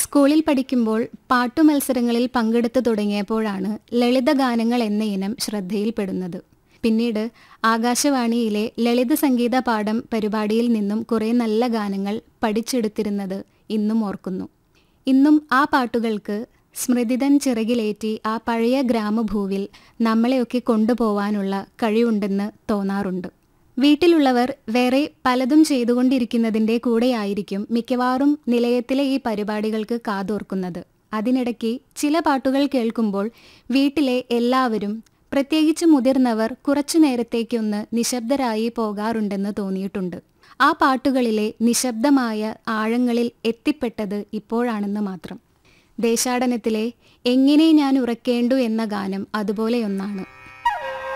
സ്കൂളിൽ പഠിക്കുമ്പോൾ പാട്ടുമത്സരങ്ങളിൽ പങ്കെടുത്തു തുടങ്ങിയപ്പോഴാണ് ലളിതഗാനങ്ങൾ എന്ന ഇനം ശ്രദ്ധയിൽപ്പെടുന്നത് പിന്നീട് ആകാശവാണിയിലെ ലളിത സംഗീത പാഠം പരിപാടിയിൽ നിന്നും കുറേ നല്ല ഗാനങ്ങൾ പഠിച്ചെടുത്തിരുന്നത് ഇന്നും ഓർക്കുന്നു ഇന്നും ആ പാട്ടുകൾക്ക് സ്മൃതിതൻ ചിറകിലേറ്റി ആ പഴയ ഗ്രാമഭൂവിൽ നമ്മളെയൊക്കെ കൊണ്ടുപോവാനുള്ള കഴിവുണ്ടെന്ന് തോന്നാറുണ്ട് വീട്ടിലുള്ളവർ വേറെ പലതും ചെയ്തുകൊണ്ടിരിക്കുന്നതിൻ്റെ കൂടെയായിരിക്കും മിക്കവാറും നിലയത്തിലെ ഈ പരിപാടികൾക്ക് കാതോർക്കുന്നത് അതിനിടയ്ക്ക് ചില പാട്ടുകൾ കേൾക്കുമ്പോൾ വീട്ടിലെ എല്ലാവരും പ്രത്യേകിച്ച് മുതിർന്നവർ കുറച്ചു നേരത്തേക്കൊന്ന് നിശബ്ദരായി പോകാറുണ്ടെന്ന് തോന്നിയിട്ടുണ്ട് ആ പാട്ടുകളിലെ നിശബ്ദമായ ആഴങ്ങളിൽ എത്തിപ്പെട്ടത് ഇപ്പോഴാണെന്ന് മാത്രം ദേശാടനത്തിലെ എങ്ങനെ ഞാൻ ഉറക്കേണ്ടു എന്ന ഗാനം അതുപോലെയൊന്നാണ്